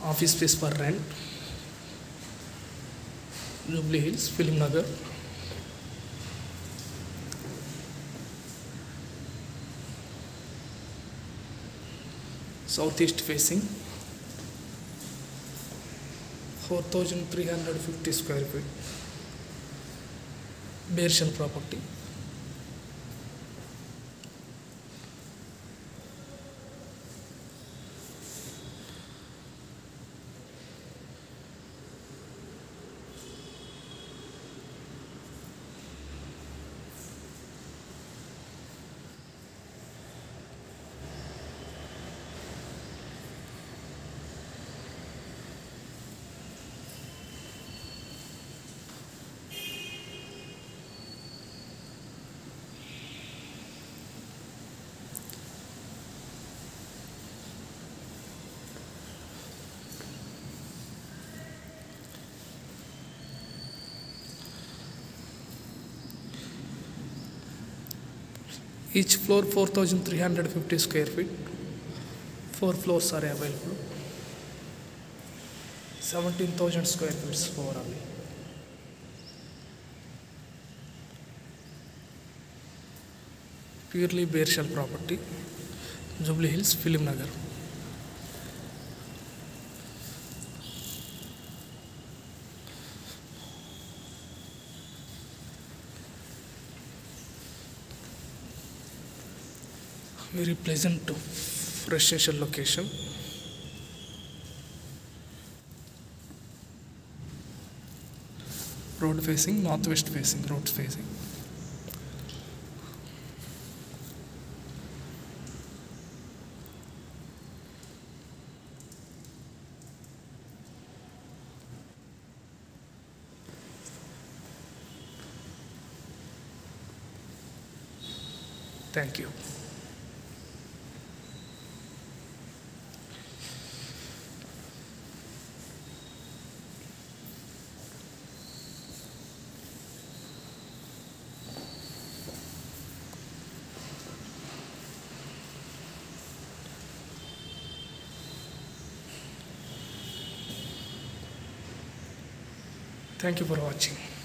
office space for rent jubilee hills film nagar southeast facing 4350 square feet bare shell property each floor 4350 square feet four floors are available 17000 square feet overall purely bare shell property jubilee hills film nagar very pleasant residential location road facing northwest facing roads facing thank you Thank you for watching.